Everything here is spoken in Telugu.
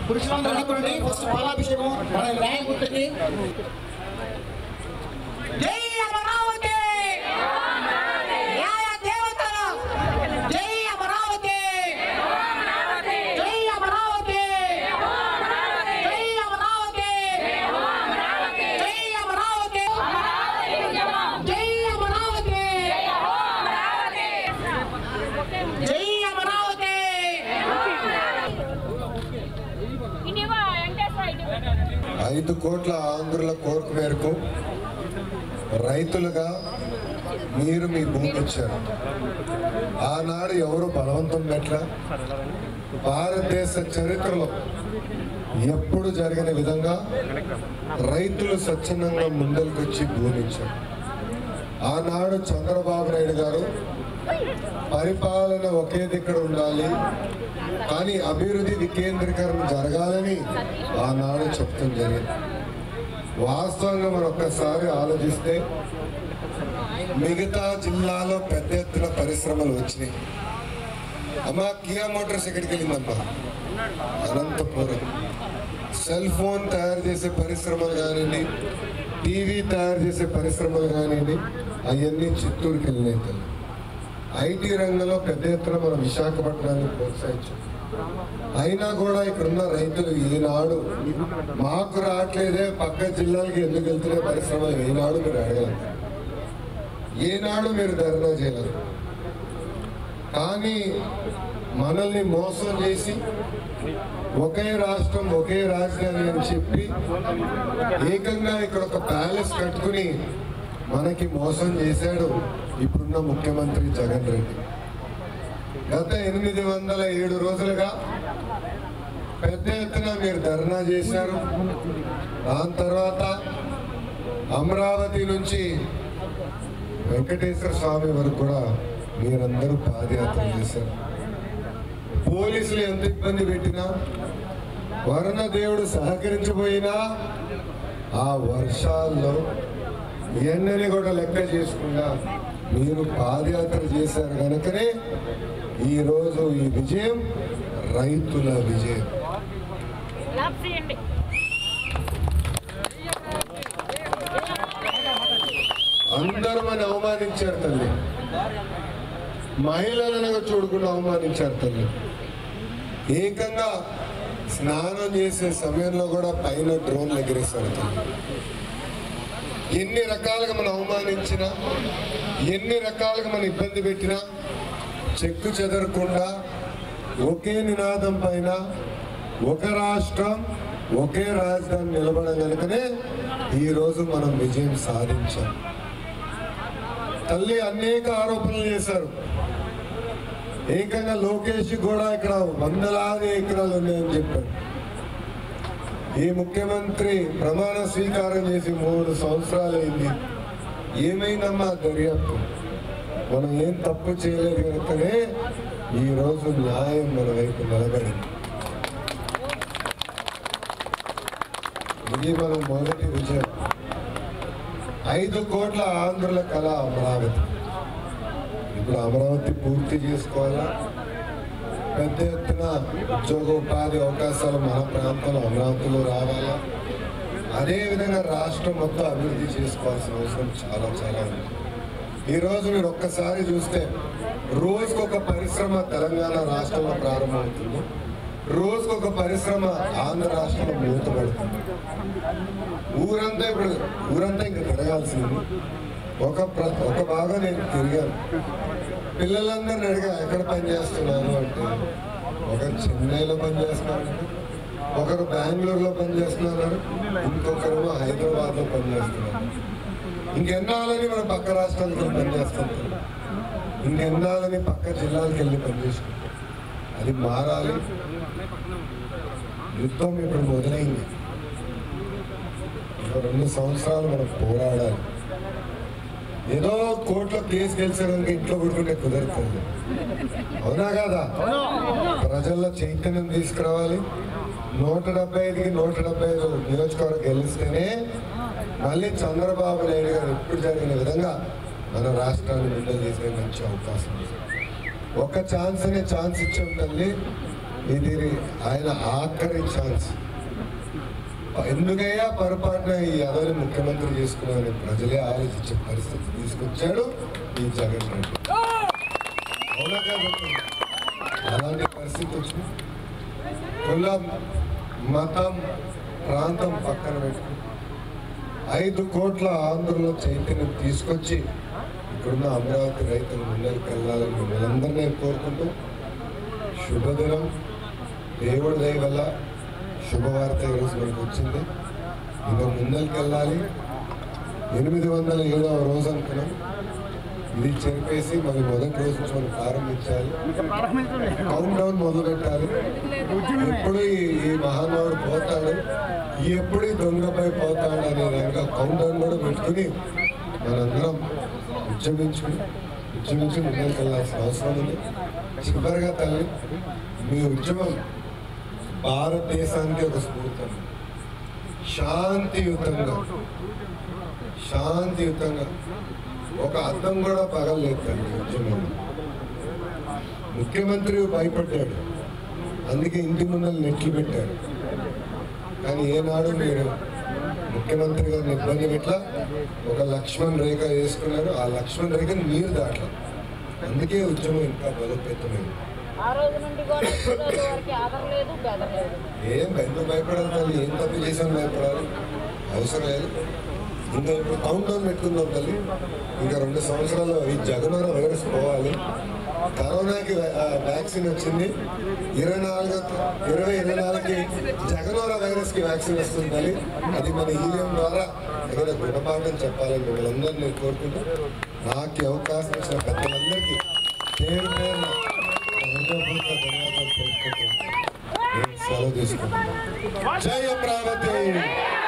పురుషులందరూ అనుకోండి ఫస్ట్ పాలాభిషేకం మన న్యాయ గుర్తుకి జై అమరావతి న్యాయ దేవతల జై అమరావతి జై అమరావతి జై అమరావతి జై అమరావతి జై అమరావతి జై అమరావతి ఇటీవల వెంకటేశ్వర ఇటీవల ఐదు కోట్ల ఆంధ్రుల కోరిక మేరకు రైతులుగా మీరు మీ భూమి ఇచ్చారు ఆనాడు ఎవరు బలవంతం మెట్ల భారతదేశ చరిత్రలో ఎప్పుడు జరిగిన విధంగా రైతులు స్వచ్ఛందంగా ముందరికొచ్చి భూమి ఇచ్చారు ఆనాడు చంద్రబాబు నాయుడు గారు పరిపాలన ఒకే దిక్కడ ఉండాలి కానీ అభివృద్ధి వికేంద్రీకరణ జరగాలని ఆనాడు చెప్తాం జరిగింది వాస్తవంగా మనం ఒక్కసారి ఆలోచిస్తే మిగతా జిల్లాలో పెద్ద ఎత్తున పరిశ్రమలు వచ్చినాయి అమ్మా కియా మోటార్స్ ఎక్కడికి వెళ్ళిందమ్మా అనంతపురం సెల్ ఫోన్ తయారు చేసే పరిశ్రమలు కానివ్వండి టీవీ తయారు చేసే పరిశ్రమలు కానివ్వండి అవన్నీ చిత్తూరుకి వెళ్ళినాయి తల్లి ఐటీ రంగంలో పెద్ద ఎత్తున మనం విశాఖపట్నాన్ని ప్రోత్సహించాం అయినా కూడా ఇక్కడున్న రైతులు ఈనాడు మాకు రావట్లేదే పక్క జిల్లాలకి ఎందుకు వెళ్తున్నాయి పరిశ్రమలు ఈనాడు మీరు అడగలరు ఏనాడు మీరు ధర్నా చేయలేరు కానీ మనల్ని మోసం చేసి ఒకే రాష్ట్రం ఒకే రాజధాని అని చెప్పి ఏకంగా ఇక్కడ ఒక ప్యాలెస్ కట్టుకుని మనకి మోసం చేశాడు ఇప్పుడున్న ముఖ్యమంత్రి జగన్ రెడ్డి గత ఎనిమిది వందల ఏడు రోజులుగా పెద్ద ఎత్తున మీరు ధర్నా చేశారు దాని తర్వాత అమరావతి నుంచి వెంకటేశ్వర స్వామి వరకు కూడా మీరందరూ పాదయాత్ర చేశారు పోలీసులు ఎంత ఇబ్బంది పెట్టినా వరుణ దేవుడు సహకరించబోయినా ఆ వర్షాల్లో ఎండని కూడా లెక్క చేసుకుండా మీరు పాదయాత్ర చేశారు కనుకనే ఈరోజు ఈ విజయం రైతుల విజయం క్లాప్ చేయండి అందరూ మన అవమానించారు తల్లి మహిళలను చూడకుండా అవమానించారు తల్లి ఏకంగా స్నానం చేసే సమయంలో కూడా పైన డ్రోన్లు ఎగిరేస్తారు తల్లి ఎన్ని రకాలుగా మనం అవమానించినా ఎన్ని రకాలుగా మనం ఇబ్బంది పెట్టినా చెక్కు చెదరకుండా ఒకే నినాదం పైన ఒక రాష్ట్రం ఒకే రాజధాని నిలబడం కనుకనే ఈరోజు మనం విజయం సాధించాం తల్లి అనేక ఆరోపణలు చేశారు ఏకంగా లోకేష్ కూడా ఇక్కడ వందలాది ఎకరాలు ఉన్నాయని చెప్పారు ఈ ముఖ్యమంత్రి ప్రమాణ స్వీకారం చేసి మూడు సంవత్సరాలు అయింది ఏమైందమ్మా దర్యాప్తు మనం ఏం తప్పు చేయలేదు కనుకనే ఈ రోజు న్యాయం మన వైపు నిలబడింది ఇది మన మొదటి విజయం ఐదు కోట్ల ఆంధ్రుల కళ అమరావతి ఇప్పుడు అమరావతి పూర్తి చేసుకోవాలా పెద్ద ఎత్తున ఉద్యోగ ఉపాధి అవకాశాలు మన ప్రాంతంలో అమరావతిలో రావాలా అదేవిధంగా రాష్ట్రం మొత్తం అభివృద్ధి చేసుకోవాల్సిన అవసరం చాలా చాలా ఉంది ఈరోజు మీరు ఒక్కసారి చూస్తే రోజుకొక ఒక పరిశ్రమ తెలంగాణ రాష్ట్రంలో ప్రారంభమవుతుంది రోజుకొక ఒక పరిశ్రమ ఆంధ్ర రాష్ట్రంలో మూతపడుతుంది ఊరంతా ఇప్పుడు ఊరంతా ఇంకా తిరగాల్సింది ఒక ప్ర- ఒక భాగం నేను తిరిగాను పిల్లలందరిని అడిగా ఎక్కడ పని చేస్తున్నారు అంటే ఒకరు చెన్నైలో పని చేస్తున్నారు ఒకరు బెంగళూరులో పని చేస్తున్నారు ఇంకొకరు హైదరాబాద్లో పని చేస్తున్నారు ఇంకెన్నాళ్ళని మన పక్క రాష్ట్రాలకు వెళ్ళి పని చేస్తుంటారు ఇంకెన్నాళ్ళని పక్క జిల్లాలకు వెళ్ళి పని చేసుకుంటారు అది మారాలి యుద్ధం ఇప్పుడు మొదలైంది ఒక రెండు సంవత్సరాలు మనం పోరాడాలి ఏదో కోర్టులో కేసు గెలిచడానికి ఇంట్లో కూర్చుంటే కుదరుతుంది అవునా కదా ప్రజల్లో చైతన్యం తీసుకురావాలి నూట డెబ్బై ఐదుకి నూట డెబ్బై ఐదు నియోజకవర్గం గెలిస్తేనే మళ్ళీ చంద్రబాబు నాయుడు గారు ఎప్పుడు జరిగిన విధంగా మన రాష్ట్రాన్ని విడుదల చేసే మంచి అవకాశం ఉంది. ఒక ఛాన్స్ అనే ఛాన్స్ ఇచ్చి ఉంటుంది ఇది ఆయన ఆఖరి ఛాన్స్ ఎందుకయ్యా పొరపాటున ఈ అదవి ముఖ్యమంత్రి చేసుకున్నామని ప్రజలే ఆలోచించే పరిస్థితి తీసుకొచ్చాడు ఈ జగన్ రెడ్డి అవునా కాదా చెప్పండి? అలాంటి పరిస్థితి వచ్చింది కులం మతం ప్రాంతం పక్కన పెట్టుకుని ఐదు కోట్ల ఆంధ్రుల చైతన్యం తీసుకొచ్చి ఇక్కడున్న అమరావతి రైతులు ముందరికి వెళ్ళాలని మిమ్మల్ందరినీ నేను కోరుకుంటూ శుభదినం దేవుడి దయ వల్ల శుభవార్త ఈరోజు మనకు వచ్చింది ఇంకా ముందరికి వెళ్ళాలి ఎనిమిది వందల ఏడవ రోజు అనుకున్నాం ఇది చెరిపేసి మరి మొదటి రోజు నుంచి మనం ప్రారంభించాలి కౌంట్ డౌన్ మొదలు పెట్టాలి ఎప్పుడు ఈ- ఈ మహానుభావుడు పోతాడు ఎప్పుడు ఈ దొంగపై పోతాడు అనే దానిగా కౌంట్ డౌన్ కూడా పెట్టుకుని మనందరం ఉద్యమించుకుని ఉద్యమించి ముందుకు వెళ్ళాల్సిన అవసరం ఉంది చివరిగా తల్లి మీ ఉద్యమం భారతదేశానికి ఒక స్ఫూర్తి శాంతియుతంగా శాంతియుతంగా ఒక అర్థం కూడా పగలలేదు తల్లి ఉద్యమం ముఖ్యమంత్రి భయపడ్డాడు అందుకే ఇంటి ముందర నెట్లు పెట్టారు కానీ ఏనాడు మీరు ముఖ్యమంత్రి గారిని ఇబ్బంది పెట్టలా ఒక లక్ష్మణ్ రేఖ వేసుకున్నారు ఆ లక్ష్మణ్ రేఖను మీరు దాట్ల అందుకే ఉద్యమం ఇంకా బలోపేతమైంది ఆ రోజు నుండి కూడా ఈ రోజు వరకు ఆదరలేదు బెదరలేదు ఏం ఎందుకు భయపడాలి తల్లి ఏం తప్పు చేసాను భయపడాలి అవసరం లేదు ఇంకా ఇప్పుడు కౌంట్ డౌన్ పెట్టుకుందాం తల్లి ఇంకా రెండు సంవత్సరాల్లో ఈ జగనోర వైరస్ పోవాలి కరోనాకి ఆ, వ్యాక్సిన్ వచ్చింది ఇరవై నాలుగు ఇరవై ఇరవై నాలుగుకి జగనోర వైరస్ కి వ్యాక్సిన్ వస్తుంది తల్లి అది మన ఈవీఎం ద్వారా ఏదైనా గుణపాఠం చెప్పాలని మిమ్మల్ని అందరినీ నేను కోరుకుంటూ నాకు ఈ అవకాశం ఇచ్చిన పెద్దలందరికీ పేరు పేరున హృదయపూర్వక ధన్యవాదాలు తెలుపుకుంటూ నేను సెలవు తీసుకుంటాను జయ అమరావతి